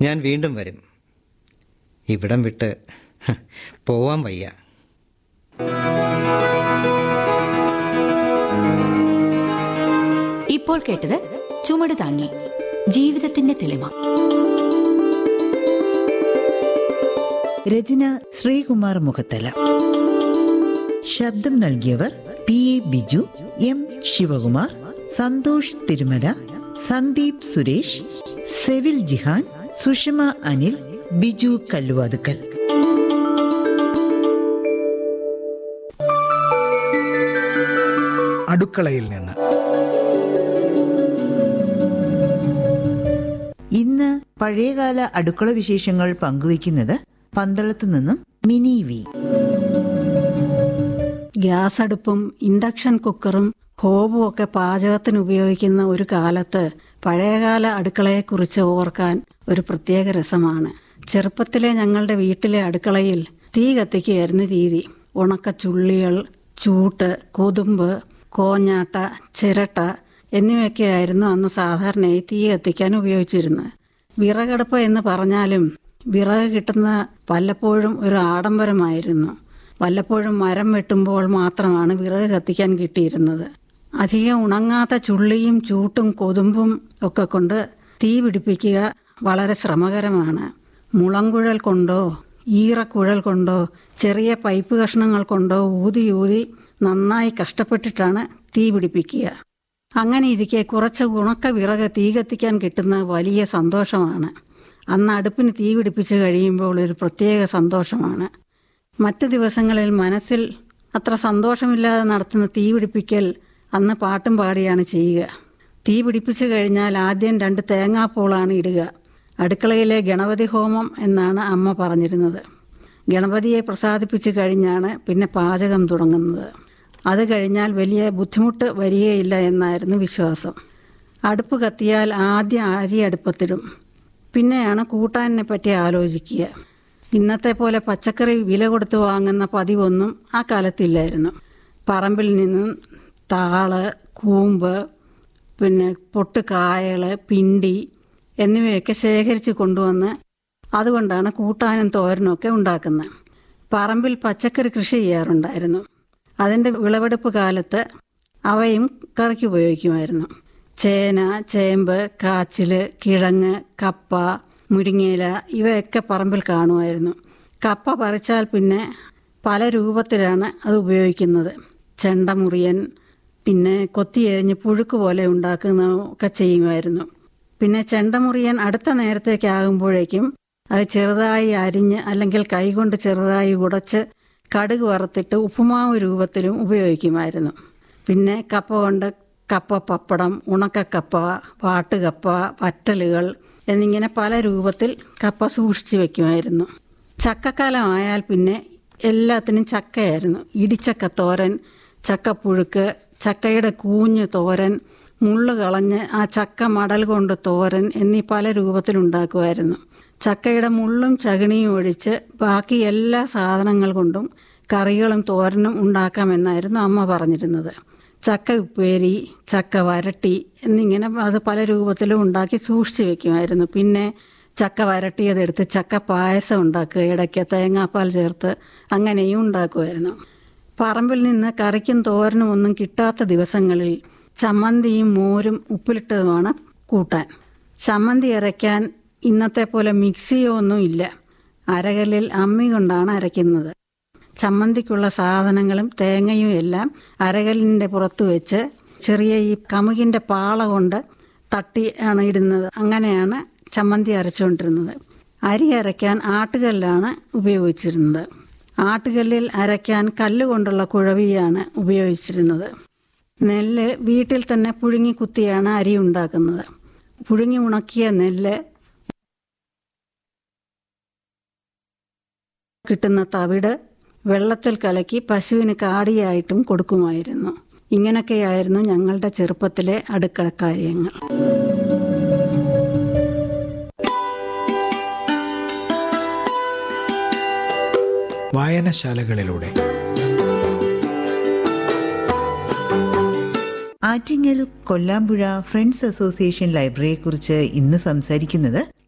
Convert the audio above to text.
ഞാൻ വീണ്ടും വരും ഇവിടം വിട്ട് ഹ, പോവാൻ വയ്യ ഇപ്പോൾ കേട്ടത് ചുമട് താങ്ങി ജീവിതത്തിന്റെ തെളിമ രചന ശ്രീകുമാർ മുഖത്തല ശബ്ദം നൽകിയവർ P A Biju M Sivakumar Santhosh Thirumala Sandeep Suresh Sevil Jihan Sushama Anil Biju Kalluvathukkal അടുക്കളയിൽ നിന്ന് ഇന്ന് പഴയകാല അടുക്കള വിശേഷങ്ങൾ പങ്കുവയ്ക്കുന്നത് പന്തളത്തു നിന്നും മിനി വി ഗ്യാസ് അടുപ്പും ഇൻഡക്ഷൻ കുക്കറും ഹോബും ഒക്കെ പാചകത്തിന് ഉപയോഗിക്കുന്ന ഒരു കാലത്ത് പഴയകാല അടുക്കളയെക്കുറിച്ച് ഓർക്കാൻ ഒരു പ്രത്യേക രസമാണ് ചെറുപ്പത്തിലെ ഞങ്ങളുടെ വീട്ടിലെ അടുക്കളയിൽ തീ കത്തിക്കുകയായിരുന്നു രീതി ഉണക്കച്ചുള്ളികൾ ചൂട്ട് കൊതുമ്പ് കോഞ്ഞാട്ട ചിരട്ട എന്നിവയൊക്കെയായിരുന്നു അന്ന് സാധാരണയായി തീ കത്തിക്കാൻ ഉപയോഗിച്ചിരുന്നത് വിറകടുപ്പ് എന്ന് പറഞ്ഞാലും വിറക് കിട്ടുന്ന വല്ലപ്പോഴും ഒരു ആഡംബരമായിരുന്നു വല്ലപ്പോഴും മരം വെട്ടുമ്പോൾ മാത്രമാണ് വിറക് കത്തിക്കാൻ കിട്ടിയിരുന്നത് അധികം ഉണങ്ങാത്ത ചുള്ളിയും ചൂട്ടും കൊതുമ്പും ഒക്കെ കൊണ്ട് തീ പിടിപ്പിക്കുക വളരെ ശ്രമകരമാണ് മുളങ്കുഴൽ കൊണ്ടോ ഈറക്കുഴൽ കൊണ്ടോ ചെറിയ പൈപ്പ് കഷ്ണങ്ങൾ കൊണ്ടോ ഊതി ഊതി നന്നായി കഷ്ടപ്പെട്ടിട്ടാണ് തീ പിടിപ്പിക്കുക അങ്ങനെ ഇരിക്കെ കുറച്ച് ഉണക്ക വിറക് തീ കത്തിക്കാൻ കിട്ടുന്ന വലിയ സന്തോഷമാണ് അന്ന് അടുപ്പിന് തീ പിടിപ്പിച്ച് കഴിയുമ്പോൾ ഒരു പ്രത്യേക സന്തോഷമാണ് മറ്റു ദിവസങ്ങളിൽ മനസ്സിൽ അത്ര സന്തോഷമില്ലാതെ നടത്തുന്ന തീ പിടിപ്പിക്കൽ അന്ന് പാട്ടും പാടിയാണ് ചെയ്യുക തീ പിടിപ്പിച്ചു കഴിഞ്ഞാൽ ആദ്യം രണ്ട് തേങ്ങാപ്പൂളാണ് ഇടുക അടുക്കളയിലെ ഗണപതി ഹോമം എന്നാണ് അമ്മ പറഞ്ഞിരുന്നത് ഗണപതിയെ പ്രസാദിപ്പിച്ചു കഴിഞ്ഞാണ് പിന്നെ പാചകം തുടങ്ങുന്നത് അത് കഴിഞ്ഞാൽ വലിയ ബുദ്ധിമുട്ട് വരികയില്ല എന്നായിരുന്നു വിശ്വാസം അടുപ്പ് കത്തിയാൽ ആദ്യം അരി അടുപ്പത്തിടും പിന്നെയാണ് കൂട്ടാനിനെ പറ്റി ആലോചിക്കുക ഇന്നത്തെ പോലെ പച്ചക്കറി വില കൊടുത്ത് വാങ്ങുന്ന പതിവൊന്നും ആ കാലത്തില്ലായിരുന്നു പറമ്പിൽ നിന്നും താള് കൂമ്പ് പിന്നെ പൊട്ടുകായകൾ പിണ്ടി എന്നിവയൊക്കെ ശേഖരിച്ച് കൊണ്ടുവന്ന് അതുകൊണ്ടാണ് കൂട്ടാനും തോരനും ഒക്കെ ഉണ്ടാക്കുന്നത് പറമ്പിൽ പച്ചക്കറി കൃഷി ചെയ്യാറുണ്ടായിരുന്നു അതിൻ്റെ വിളവെടുപ്പ് കാലത്ത് അവയും കറിക്ക് ഉപയോഗിക്കുമായിരുന്നു ചേന ചേമ്പ് കാച്ചിൽ കിഴങ്ങ് കപ്പ മുരിങ്ങയില ഇവയൊക്കെ പറമ്പിൽ കാണുമായിരുന്നു കപ്പ പറിച്ചാൽ പിന്നെ പല രൂപത്തിലാണ് അത് ഉപയോഗിക്കുന്നത് ചെണ്ടമുറിയൻ പിന്നെ കൊത്തിയെരിഞ്ഞ് പുഴുക്ക് പോലെ ഉണ്ടാക്കുന്ന ഒക്കെ ചെയ്യുമായിരുന്നു പിന്നെ ചെണ്ടമുറിയൻ അടുത്ത നേരത്തേക്കാകുമ്പോഴേക്കും അത് ചെറുതായി അരിഞ്ഞ് അല്ലെങ്കിൽ കൈകൊണ്ട് ചെറുതായി ഉടച്ച് കടുക് വറുത്തിട്ട് ഉപ്പുമാവ് രൂപത്തിലും ഉപയോഗിക്കുമായിരുന്നു പിന്നെ കപ്പ കൊണ്ട് കപ്പ പപ്പടം ഉണക്കക്കപ്പ പാട്ടുകപ്പ വറ്റലുകൾ എന്നിങ്ങനെ പല രൂപത്തിൽ കപ്പ സൂക്ഷിച്ചു വെക്കുമായിരുന്നു ചക്കക്കാലമായാൽ പിന്നെ എല്ലാത്തിനും ചക്കയായിരുന്നു ഇടിച്ചക്ക തോരൻ ചക്കപ്പുഴുക്ക് ചക്കയുടെ കൂഞ്ഞ് തോരൻ മുള്ളു കളഞ്ഞ് ആ ചക്ക മടൽ കൊണ്ട് തോരൻ എന്നീ പല രൂപത്തിലുണ്ടാക്കുമായിരുന്നു ചക്കയുടെ മുള്ളും ചകിണിയും ഒഴിച്ച് ബാക്കി എല്ലാ സാധനങ്ങൾ കൊണ്ടും കറികളും തോരനും ഉണ്ടാക്കാമെന്നായിരുന്നു അമ്മ പറഞ്ഞിരുന്നത് ചക്ക ഉപ്പേരി ചക്ക വരട്ടി എന്നിങ്ങനെ അത് പല രൂപത്തിലും ഉണ്ടാക്കി സൂക്ഷിച്ചു വെക്കുമായിരുന്നു പിന്നെ ചക്ക വരട്ടിയതെടുത്ത് ചക്ക പായസം ഉണ്ടാക്കുക ഇടയ്ക്ക് തേങ്ങാപ്പാൽ ചേർത്ത് അങ്ങനെയും ഉണ്ടാക്കുമായിരുന്നു പറമ്പിൽ നിന്ന് കറിക്കും തോരനും ഒന്നും കിട്ടാത്ത ദിവസങ്ങളിൽ ചമ്മന്തിയും മോരും ഉപ്പിലിട്ടതുമാണ് കൂട്ടാൻ ചമ്മന്തി അരയ്ക്കാൻ ഇന്നത്തെ പോലെ മിക്സിയോ ഒന്നും ഇല്ല അരകല്ലിൽ അമ്മി കൊണ്ടാണ് അരയ്ക്കുന്നത് ചമ്മന്തിക്കുള്ള സാധനങ്ങളും തേങ്ങയും എല്ലാം അരകല്ലിൻ്റെ പുറത്ത് വെച്ച് ചെറിയ ഈ കമുകിൻ്റെ പാള കൊണ്ട് തട്ടി ആണ് ഇടുന്നത് അങ്ങനെയാണ് ചമ്മന്തി അരച്ചുകൊണ്ടിരുന്നത് അരി അരയ്ക്കാൻ ആട്ടുകല്ലാണ് ഉപയോഗിച്ചിരുന്നത് ആട്ടുകല്ലിൽ അരയ്ക്കാൻ കല്ലുകൊണ്ടുള്ള കുഴവിയാണ് ഉപയോഗിച്ചിരുന്നത് നെല്ല് വീട്ടിൽ തന്നെ പുഴുങ്ങി കുത്തിയാണ് അരി ഉണ്ടാക്കുന്നത് പുഴുങ്ങി ഉണക്കിയ നെല്ല് കിട്ടുന്ന തവിട് വെള്ളത്തിൽ കലക്കി പശുവിന് കാടിയായിട്ടും കൊടുക്കുമായിരുന്നു ഇങ്ങനൊക്കെയായിരുന്നു ഞങ്ങളുടെ ചെറുപ്പത്തിലെ അടുക്കള കാര്യങ്ങൾ വായനശാലകളിലൂടെ ആറ്റിങ്ങൽ കൊല്ലാമ്പുഴ ഫ്രണ്ട്സ് അസോസിയേഷൻ ലൈബ്രറിയെക്കുറിച്ച് ഇന്ന് സംസാരിക്കുന്നത്